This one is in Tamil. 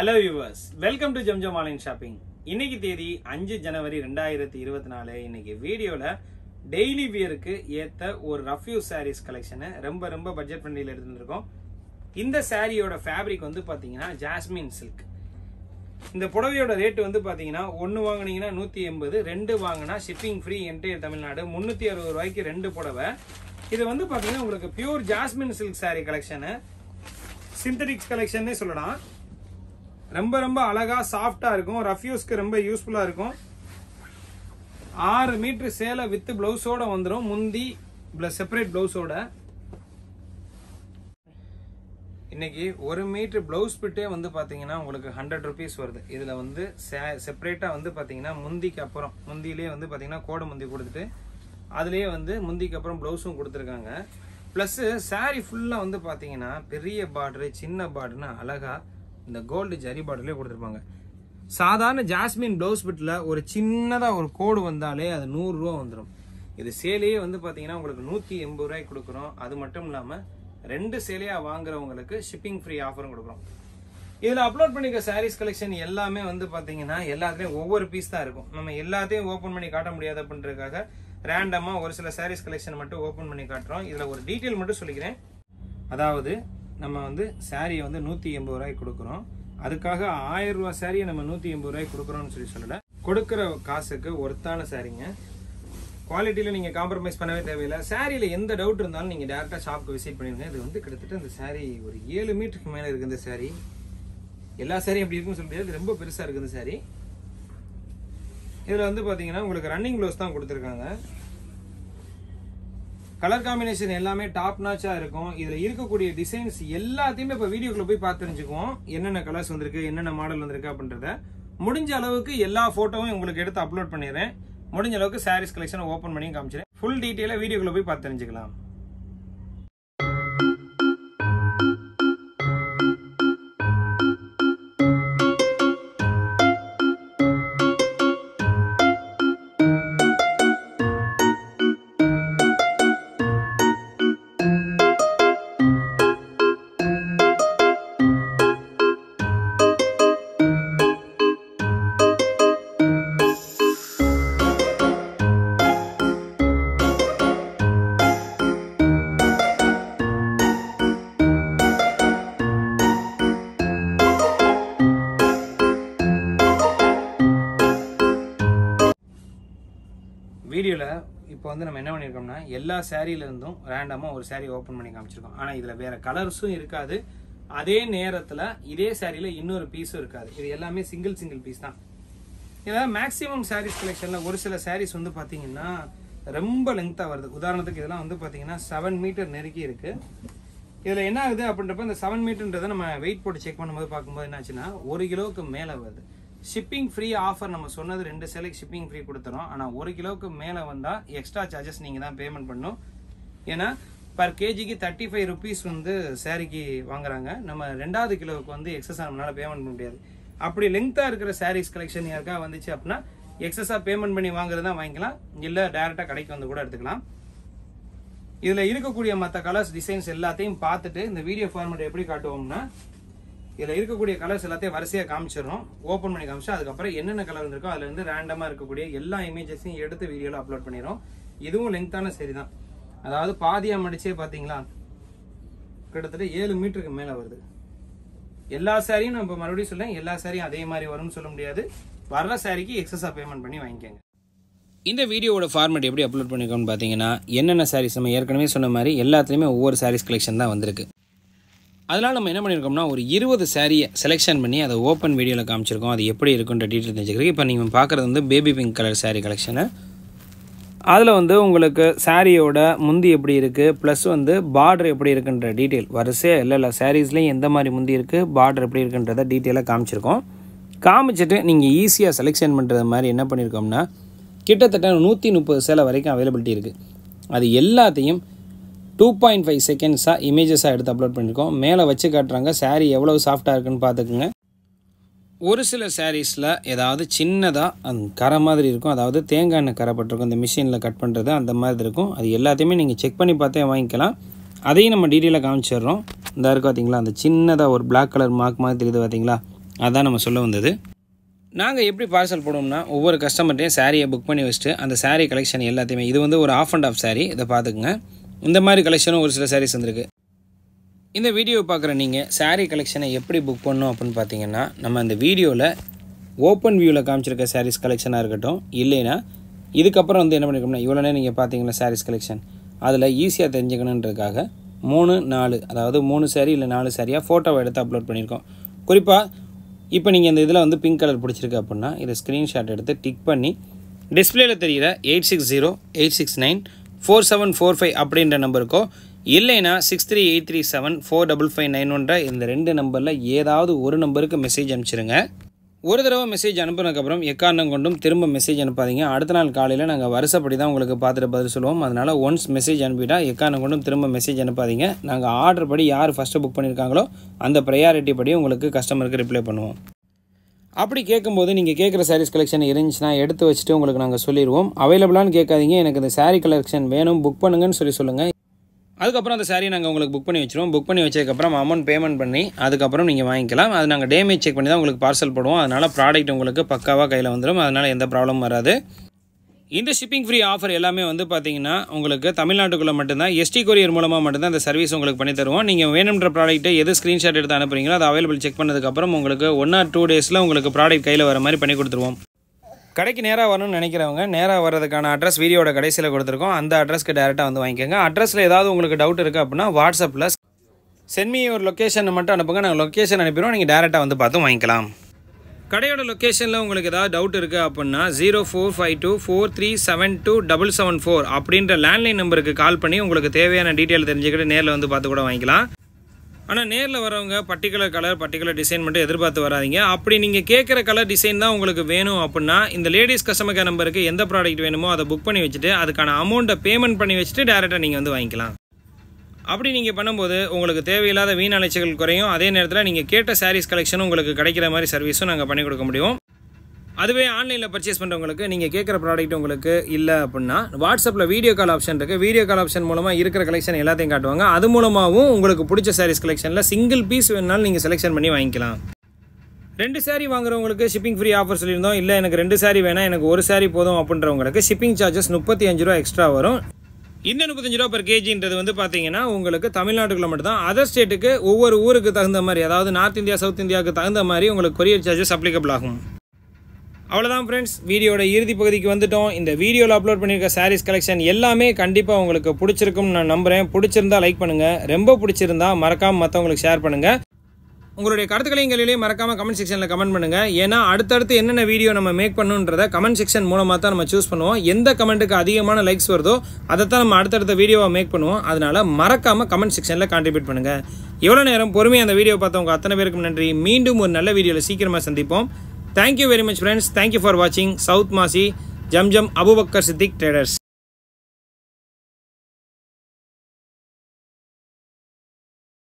hello viewers welcome to Zamzam online shopping இன்னைக்கு தேதி அஞ்சு ஜனவரி ரெண்டாயிரத்தி இருபத்தி நாலு இன்னைக்கு வீடியோல டெய்லி வியருக்கு ஏத்த ஒரு ரஃப் யூஸ் சாரீஸ் கலெக்ஷனை ரொம்ப ரொம்ப பட்ஜெட் ஃப்ரெண்ட்லியில் எடுத்துருக்கோம் இந்த சாரியோட ஃபேப்ரிக் வந்து பாத்தீங்கன்னா ஜாஸ்மின் சில்க் இந்த புடவையோட ரேட் வந்து பாத்தீங்கன்னா ஒன்னு வாங்குனீங்கன்னா நூத்தி எண்பது ரெண்டு வாங்கினா ஷிப்பிங் ஃப்ரீ என்டையர் தமிழ்நாடு முன்னூத்தி அறுபது ரூபாய்க்கு ரெண்டு புடவை இது வந்து பாத்தீங்கன்னா உங்களுக்கு pure jasmine silk saree collection synthetics கலெக்ஷன்னே சொல்லலாம் ரொம்ப ரொம்ப அழகா சாஃப்டா இருக்கும் ரஃப்யூஸ்க்கு ரொம்ப யூஸ்ஃபுல்லா இருக்கும் ஆறு மீட்டர் சேலை வித் பிளவுஸோட வந்துடும் முந்தி செப்பரேட் பிளவுஸோட இன்னைக்கு ஒரு மீட்டர் பிளவுஸ் பிட்டே வந்து பாத்தீங்கன்னா உங்களுக்கு ஹண்ட்ரட் ருபீஸ் வருது இதுல வந்து செப்பரேட்டா வந்து பாத்தீங்கன்னா முந்திக்கு அப்புறம் முந்தியிலே வந்து பாத்தீங்கன்னா கோடை முந்தி கொடுத்துட்டு அதுலயே வந்து முந்திக்கு அப்புறம் பிளவுஸும் கொடுத்துருக்காங்க ப்ளஸ் saree ஃபுல்லா வந்து பாத்தீங்கன்னா பெரிய பார்டரு சின்ன பார்டர்னு அழகா இந்த கோல்டு ஜரி பார்டர்லேயே கொடுத்துருப்பாங்க சாதாரண ஜாஸ்மின் பிளவுஸ் பிட்டில் ஒரு சின்னதாக ஒரு கோடு வந்தாலே அது நூறுரூவா வந்துடும் இது சேலையே வந்து பார்த்தீங்கன்னா உங்களுக்கு நூற்றி எண்பது ரூபாய்க்கு கொடுக்குறோம் அது மட்டும் இல்லாமல் ரெண்டு சேலையாக வாங்குறவங்களுக்கு ஷிப்பிங் ஃப்ரீ ஆஃபரும் கொடுக்குறோம் இதில் அப்லோட் பண்ணிக்க சாரீஸ் கலெக்ஷன் எல்லாமே வந்து பார்த்தீங்கன்னா எல்லாத்துலேயும் ஒவ்வொரு பீஸ் தான் இருக்கும் நம்ம எல்லாத்தையும் ஓப்பன் பண்ணி காட்ட முடியாது அப்படின்றதுக்காக ரேண்டமாக ஒரு சில சாரீஸ் கலெக்ஷன் மட்டும் ஓப்பன் பண்ணி காட்டுறோம் இதில் ஒரு டீட்டெயில் மட்டும் சொல்லிக்கிறேன் அதாவது நம்ம வந்து சாரியை வந்து நூற்றி எண்பது ரூபாய்க்கு கொடுக்குறோம் அதுக்காக ஆயிரம் ரூபாய் சாரியை நம்ம நூற்றி எண்பது ரூபாய்க்கு கொடுக்குறோம்னு சொல்லி சொல்லலை கொடுக்குற காசுக்கு ஒர்த்தான சாரீங்க குவாலிட்டியில் நீங்கள் காம்ப்ரமைஸ் பண்ணவே தேவையில்லை சாரியில் எந்த டவுட் இருந்தாலும் நீங்கள் டேரெக்டாக ஷாப்புக்கு விசிட் பண்ணிடுங்க இது வந்து கிட்டத்தட்ட இந்த சாரி ஒரு ஏழு மீட்டருக்கு மேலே இருக்குது இந்த சாரி எல்லா சாரியும் அப்படி இருக்குன்னு சொல்ல முடியாது இது ரொம்ப பெருசாக இருக்குது இந்த சாரி இதில் வந்து பார்த்தீங்கன்னா உங்களுக்கு ரன்னிங் க்ளோஸ் தான் கொடுத்துருக்காங்க கலர் காம்பினேஷன் எல்லாமே டாப் நாச்சா இருக்கும் இதுல இருக்கக்கூடிய டிசைன்ஸ் எல்லாத்தையுமே இப்ப வீடியோக்குள்ள போய் பார்த்து தெரிஞ்சுக்குவோம் என்னென்ன கலர்ஸ் வந்திருக்கு என்னென்ன மாடல் வந்திருக்கு அப்படின்றத முடிஞ்ச அளவுக்கு எல்லா போட்டோவும் உங்களுக்கு எடுத்து அப்லோட் பண்ணிடுறேன் முடிஞ்ச அளவுக்கு சாரீஸ் கலெக்ஷனை ஓப்பன் பண்ணி காமிச்சிடுறேன் ஃபுல் டீட்டெயிலாக வீடியோக்குள்ள போய் பார்த்து தெரிஞ்சுக்கலாம் வீடியோவில் இப்போ வந்து நம்ம என்ன பண்ணியிருக்கோம்னா எல்லா சாரியில இருந்தும் ரேண்டமாக ஒரு சாரி ஓப்பன் பண்ணி காமிச்சிருக்கோம் ஆனால் இதில் வேற கலர்ஸும் இருக்காது அதே நேரத்தில் இதே சாரியில் இன்னொரு பீஸும் இருக்காது இது எல்லாமே சிங்கிள் சிங்கிள் பீஸ் தான் இதில் மேக்ஸிமம் சாரீஸ் கலெக்ஷனில் ஒரு சில சாரீஸ் வந்து பார்த்தீங்கன்னா ரொம்ப லெங்க்த்தாக வருது உதாரணத்துக்கு இதெல்லாம் வந்து பார்த்தீங்கன்னா செவன் மீட்டர் நெருக்கி இருக்கு இதில் என்ன ஆகுது அப்படின்றப்ப இந்த செவன் மீட்டர்ன்றதை நம்ம வெயிட் போட்டு செக் பண்ணும்போது பார்க்கும்போது என்னாச்சுன்னா ஒரு கிலோவுக்கு மேலே வருது ஷிப்பிங் ஃப்ரீ ஆஃபர் நம்ம சொன்னது ரெண்டு சேலைக்கு ஷிப்பிங் ஃப்ரீ கொடுத்துறோம் ஆனால் ஒரு கிலோவுக்கு மேலே வந்தால் எக்ஸ்ட்ரா சார்ஜஸ் நீங்கள் தான் பேமெண்ட் பண்ணணும் ஏன்னா பர் கேஜிக்கு தேர்ட்டி ஃபைவ் ருபீஸ் வந்து சாரிக்கு வாங்குறாங்க நம்ம ரெண்டாவது கிலோவுக்கு வந்து எக்ஸஸாக நம்மளால பேமெண்ட் பண்ண முடியாது அப்படி லெங்க்த்தாக இருக்கிற சாரீஸ் கலெக்ஷன் யாருக்கா வந்துச்சு அப்படின்னா எக்ஸஸாக பேமெண்ட் பண்ணி வாங்குறது தான் வாங்கிக்கலாம் இல்லை டேரெக்டாக கடைக்கு வந்து கூட எடுத்துக்கலாம் இதில் இருக்கக்கூடிய மற்ற கலர்ஸ் டிசைன்ஸ் எல்லாத்தையும் பார்த்துட்டு இந்த வீடியோ ஃபார்மேட் எப்படி காட்டுவோம்னா இதில் இருக்கக்கூடிய கலர்ஸ் எல்லாத்தையும் வரிசையாக காமிச்சிடுறோம் ஓப்பன் பண்ணி காமிச்சா அதுக்கப்புறம் என்னென்ன கலர் இருக்கோ அதுல இருந்து ரேண்டமாக இருக்கக்கூடிய எல்லா இமேஜஸையும் எடுத்து வீடியோவில் அப்லோட் பண்ணிடுறோம் இதுவும் லெங்க்த்தான சரி தான் அதாவது பாதியாக மடிச்சே பார்த்தீங்களா கிட்டத்தட்ட ஏழு மீட்டருக்கு மேலே வருது எல்லா சாரியும் நம்ம மறுபடியும் சொல்லேன் எல்லா சாரியும் அதே மாதிரி வரும்னு சொல்ல முடியாது வர்ற சாரிக்கு எக்ஸஸாக பேமெண்ட் பண்ணி வாங்கிக்கோங்க இந்த வீடியோவோட ஃபார்மேட் எப்படி அப்லோட் பண்ணிருக்கோம்னு பார்த்தீங்கன்னா என்னென்ன சாரீஸ் நம்ம ஏற்கனவே சொன்ன மாதிரி எல்லாத்துலேயுமே ஒவ்வொரு சாரீஸ் கலெக்ஷன் தான் வந்திருக்கு அதனால் நம்ம என்ன பண்ணியிருக்கோம்னா ஒரு இருபது சாரியை செலெக்ஷன் பண்ணி அதை ஓப்பன் வீடியோவில் காமிச்சிருக்கோம் அது எப்படி இருக்குன்ற டீட்டெயில் தெரிஞ்சுக்கிறதுக்கு இப்போ நீங்கள் பார்க்குறது வந்து baby pink colour saree collection அதில் வந்து உங்களுக்கு சாரியோட முந்தி எப்படி இருக்குது ப்ளஸ் வந்து பார்டர் எப்படி இருக்குன்ற டீட்டெயில் வரிசையாக இல்லை இல்லை சாரீஸ்லேயும் எந்த மாதிரி முந்தி இருக்குது பார்டர் எப்படி இருக்குன்றதை டீட்டெயிலாக காமிச்சிருக்கோம் காமிச்சிட்டு நீங்கள் ஈஸியாக செலெக்ஷன் பண்ணுறது மாதிரி என்ன பண்ணியிருக்கோம்னா கிட்டத்தட்ட நூற்றி முப்பது சேலை வரைக்கும் அவைலபிலிட்டி இருக்குது அது எல்லாத்தையும் டூ பாயிண்ட் ஃபைவ் செகண்ட்ஸாக இமேஜஸாக எடுத்து அப்லோட் பண்ணியிருக்கோம் மேலே வச்சு காட்டுறாங்க சாரீ எவ்வளவு சாஃப்டாக இருக்குன்னு பார்த்துக்குங்க ஒரு சில சாரீஸில் ஏதாவது சின்னதாக அந்த கரை மாதிரி இருக்கும் அதாவது தேங்காய் எண்ணெய் கரை பட்டிருக்கும் இந்த மிஷினில் கட் பண்ணுறது அந்த மாதிரி இருக்கும் அது எல்லாத்தையுமே நீங்கள் செக் பண்ணி பார்த்தே வாங்கிக்கலாம் அதையும் நம்ம டீட்டெயிலாக காமிச்சிடுறோம் இந்த இருக்கு பார்த்தீங்களா அந்த சின்னதாக ஒரு Black கலர் மார்க் மாதிரி தெரியுது பார்த்தீங்களா அதான் நம்ம சொல்ல வந்தது நாங்கள் எப்படி பார்சல் போடுவோம்னா ஒவ்வொரு கஸ்டமர்ட்டையும் சாரியை புக் பண்ணி வச்சுட்டு அந்த saree கலெக்ஷன் எல்லாத்தையுமே இது வந்து ஒரு ஆஃப் அண்ட் ஆஃப் saree இதை பார்த்துக்குங்க இந்த மாதிரி கலெக்ஷனும் ஒரு சில sarees வந்திருக்கு இந்த வீடியோவை பார்க்குற நீங்கள் saree கலெக்ஷனை எப்படி புக் பண்ணணும் அப்படின்னு பார்த்தீங்கன்னா நம்ம அந்த வீடியோவில் ஓப்பன் வியூவில் காமிச்சிருக்க sarees கலெக்ஷனாக இருக்கட்டும் இல்லைன்னா இதுக்கப்புறம் வந்து என்ன பண்ணிருக்கோம்னா இவ்வளோ நேரம் நீங்கள் பார்த்தீங்களா sarees கலெக்ஷன் அதில் ஈஸியாக தெரிஞ்சுக்கணுன்றதுக்காக மூணு நாலு அதாவது மூணு saree இல்லை நாலு சாரியாக ஃபோட்டோவை எடுத்து அப்லோட் பண்ணியிருக்கோம் குறிப்பாக இப்போ நீங்கள் இந்த இதில் வந்து பிங்க் கலர் பிடிச்சிருக்கு அப்படின்னா இதை ஸ்க்ரீன்ஷாட் எடுத்து டிக் பண்ணி டிஸ்பிளேல தெரிகிற eight six zero eight six nine four seven four five அப்படின்ற நம்பருக்கோ இல்லைனா six three eight three seven four double five nine ஒன்ற இந்த ரெண்டு நம்பரில் ஏதாவது ஒரு நம்பருக்கு மெசேஜ் அனுப்பிச்சிருங்க ஒரு தடவை மெசேஜ் அனுப்புனதுக்கப்புறம் எக்காரணம் கொண்டும் திரும்ப மெசேஜ் அனுப்பாதீங்க அடுத்த நாள் காலையில் நாங்கள் வருஷப்படி தான் உங்களுக்கு பார்த்துட்டு பதில் சொல்லுவோம் அதனால் ஒன்ஸ் மெசேஜ் அனுப்பிட்டா எக்காரணம் கொண்டும் திரும்ப மெசேஜ் அனுப்பாதீங்க நாங்கள் ஆர்டர் படி யார் ஃபஸ்ட்டு புக் பண்ணியிருக்காங்களோ அந்த ப்ரையாரிட்டி படி உங்களுக்கு கஸ்டமருக்கு ரிப்ளை பண்ணுவோம் அப்படி கேட்கும்போது நீங்கள் கேட்குற சாரீஸ் கலெக்ஷன் இருந்துச்சுன்னா எடுத்து வச்சுட்டு உங்களுக்கு நாங்கள் சொல்லிடுவோம் அவைலபிளான்னு கேட்காதீங்க எனக்கு இந்த saree கலெக்ஷன் வேணும் புக் பண்ணுங்கன்னு சொல்லி சொல்லுங்கள் அதுக்கப்புறம் அந்த சாரியை நாங்கள் உங்களுக்கு புக் பண்ணி வச்சிருவோம் புக் பண்ணி வச்சதுக்கப்புறம் அமௌண்ட் பேமெண்ட் பண்ணி அதுக்கப்புறம் நீங்கள் வாங்கிக்கலாம் அது நாங்கள் டேமேஜ் செக் பண்ணி தான் உங்களுக்கு பார்சல் போடுவோம் அதனால் ப்ராடக்ட் உங்களுக்கு பக்காவாக கையில் வந்துடும் அதனால் எந்த ப்ராப்ளமும் வராது இந்த ஷிப்பிங் ஃப்ரீ ஆஃபர் எல்லாமே வந்து பார்த்தீங்கன்னா உங்களுக்கு தமிழ்நாட்டுக்குள்ளே மட்டும்தான் எஸ்டி கொரியர் மூலமாக மட்டும்தான் இந்த சர்வீஸ் உங்களுக்கு பண்ணி தருவோம் நீங்கள் வேணுன்ற ப்ராடக்ட்டை எது ஸ்க்ரீன்ஷாட் எடுத்து அனுப்புறீங்களோ அது அவைலபிள் செக் பண்ணதுக்கப்புறம் உங்களுக்கு ஒன் ஆர் டூ டேஸில் உங்களுக்கு ப்ராடக்ட் கையில் வர மாதிரி பண்ணி கொடுத்துருவோம் கடைக்கு நேராக வரணும்னு நினைக்கிறவங்க நேராக வர்றதுக்கான அட்ரஸ் வீடியோட கடைசியில் கொடுத்துருக்கோம் அந்த அட்ரஸ்க்கு டேரெக்டாக வந்து வாங்கிக்கோங்க அட்ரஸில் ஏதாவது உங்களுக்கு டவுட் இருக்குது அப்படின்னா வாட்ஸ்அப்பில் சென்மி ஒரு லொக்கேஷன் மட்டும் அனுப்புங்க நாங்கள் லொக்கேஷன் அனுப்பிடுவோம் நீங்கள் டேரெக்டாக வந்து பார்த்து வாங்கிக்கலாம் கடையோட லொக்கேஷனில் உங்களுக்கு ஏதாவது டவுட் இருக்குது அப்படின்னா zero four five two four three seven two double seven four அப்படின்ற லேண்ட்லைன் நம்பருக்கு கால் பண்ணி உங்களுக்கு தேவையான டீட்டெயில் தெரிஞ்சுக்கிட்டு நேரில் வந்து பார்த்து கூட வாங்கிக்கலாம் ஆனால் நேரில் வரவங்க பர்டிகுலர் கலர் பர்டிகுலர் டிசைன் மட்டும் எதிர்பார்த்து வராதீங்க அப்படி நீங்கள் கேட்குற கலர் டிசைன் தான் உங்களுக்கு வேணும் அப்படின்னா இந்த லேடிஸ் கஸ்டமர் கேர் நம்பருக்கு எந்த ப்ராடக்ட் வேணுமோ அதை புக் பண்ணி வச்சுட்டு அதுக்கான அமௌண்ட்டை பேமெண்ட் பண்ணி வச்சுட்டு டேரெக்டாக நீங்கள் வந்து வாங்கிக்கலாம் அப்படி நீங்கள் பண்ணும்போது உங்களுக்கு தேவையில்லாத வீண் அலைச்சல்கள் குறையும் அதே நேரத்தில் நீங்கள் கேட்ட சாரீஸ் கலெக்ஷனும் உங்களுக்கு கிடைக்கிற மாதிரி சர்வீஸும் நாங்கள் பண்ணி கொடுக்க முடியும் அதுவே ஆன்லைனில் பர்ச்சேஸ் பண்ணுறவங்களுக்கு நீங்கள் கேட்குற ப்ராடக்ட் உங்களுக்கு இல்லை அப்படின்னா வாட்ஸ்அப்பில் வீடியோ கால் ஆப்ஷன் இருக்குது வீடியோ கால் ஆப்ஷன் மூலமாக இருக்கிற கலெக்ஷன் எல்லாத்தையும் காட்டுவாங்க அது மூலமாகவும் உங்களுக்கு பிடிச்ச சாரீஸ் கலெக்ஷனில் சிங்கிள் பீஸ் வேணுனாலும் நீங்கள் செலெக்ஷன் பண்ணி வாங்கிக்கலாம் ரெண்டு saree வாங்குறவங்களுக்கு ஷிப்பிங் ஃப்ரீ ஆஃபர் சொல்லியிருந்தோம் இல்லை எனக்கு ரெண்டு saree வேணாம் எனக்கு ஒரு saree போதும் அப்படின்றவங்களுக்கு ஷிப்பிங் சார்ஜஸ் முப்பத்தி அஞ்சு ரூபா எக்ஸ்ட்ரா வரும் இந்த முப்பத்தஞ்சு ரூபா per கேஜின்றது வந்து பார்த்தீங்கன்னா உங்களுக்கு தமிழ்நாட்டுக்குள்ள மட்டும் தான் அதர் ஸ்டேட்டுக்கு ஒவ்வொரு ஊருக்கு தகுந்த மாதிரி அதாவது நார்த் இந்தியா சவுத் இந்தியாவுக்கு தகுந்த மாதிரி உங்களுக்கு கொரியர் சார்ஜஸ் அப்ளிகபிள் ஆகும் அவ்வளோதான் ஃப்ரெண்ட்ஸ் வீடியோட இறுதி பகுதிக்கு வந்துட்டோம் இந்த வீடியோவில் அப்லோட் பண்ணியிருக்க சாரீஸ் கலெக்ஷன் எல்லாமே கண்டிப்பாக உங்களுக்கு பிடிச்சிருக்கும்னு நான் நம்புகிறேன் பிடிச்சிருந்தா லைக் பண்ணுங்கள் ரொம்ப பிடிச்சிருந்தா மறக்காமல் மற்றவங்களுக்கு ஷேர் பண்ணுங்கள் உங்களுடைய கருத்துக்களையும் கேள்வியிலையும் மறக்காமல் கமெண்ட் செக்ஷனில் கமெண்ட் பண்ணுங்கள் ஏன்னா அடுத்தடுத்து என்னென்ன வீடியோ நம்ம மேக் பண்ணுன்றத கமெண்ட் செக்ஷன் மூலமாக தான் நம்ம சூஸ் பண்ணுவோம் எந்த கமெண்ட்டுக்கு அதிகமான லைக்ஸ் வருதோ அதை தான் நம்ம அடுத்தடுத்த வீடியோவை மேக் பண்ணுவோம் அதனால மறக்காமல் கமெண்ட் செக்ஷனில் கான்ட்ரிபியூட் பண்ணுங்கள் எவ்வளோ நேரம் பொறுமையாக அந்த வீடியோ பார்த்தவங்க அத்தனை பேருக்கும் நன்றி மீண்டும் ஒரு நல்ல வீடியோவில் சீக்கிரமாக சந்திப்போம் thank you very much friends thank you for வாட்சிங் south Masi Zamzam Abubakar Siddique traders